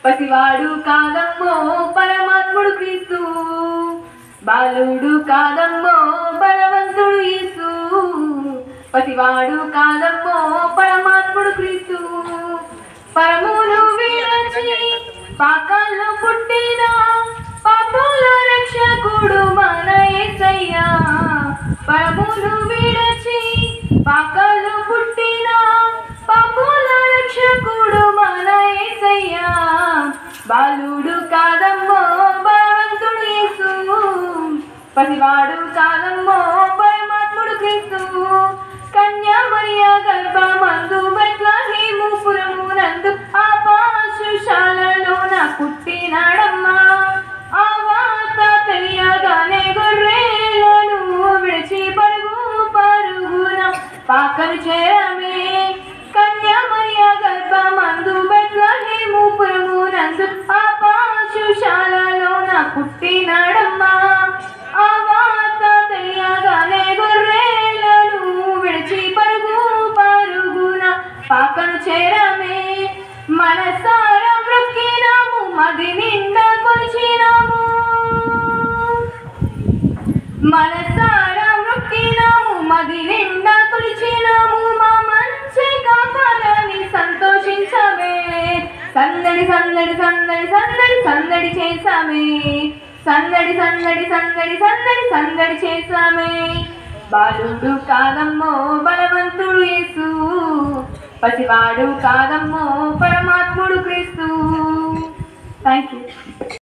పసివాడు కాదమ్మో పరమాత్ముడు క్రీస్తు బాలుడు కాదమ్మో బలవంతుడు యేసు పసివాడు కాదమ్మో పరమాత్ముడు క్రీస్తు పరమును వీడచి పాకాల్లో పుట్టిన పాపుల రక్షకుడు మన యేసయ్యా పరమును వీడచి పాకాల్లో పుట్టిన పాపుల రక్షకుడు మన యేసయ్యా బాలుడు కాదమ్మో బలవంతుడు యేసు పసివాడు కాదమ్మో పరమాత్ముడు క్రీస్తు కన్యా మరియా గర్భమందు బెత్లహేము పురమునందు ఆ పాశుశాలలో నా పుట్టినాడమ్మా ఆ వార్త తెలియగానే గొర్రెలను విడిచి పరుగు పరుగున పాకను చేరమే కన్యా మరియా గర్భమందు బెత్లహేము పురమునందు ఆ పాశుశాలలో నా పుట్టినాడమ్మా ఆ వార్త తెలియగానే గొర్రెలను విడిచి పరుగు పరుగున పాకను చేరమే మనసారా మృక్కినాము మది నిండా కొలిచినాము మనసారా మృక్కినాము మది నిండా కొలిచినాము మా మంచి కాపాలని సంతోషించమే సందడి సందడి సందడి సందడి సందడి చేసామే సందడి సందడి సందడి సందడి సందడి చేసామే బాలుడు కాదమ్మో బలవంతుడు యేసు పసివాడు కాదమ్మో పరమాత్ముడు క్రీస్తు థ్యాంక్ యూ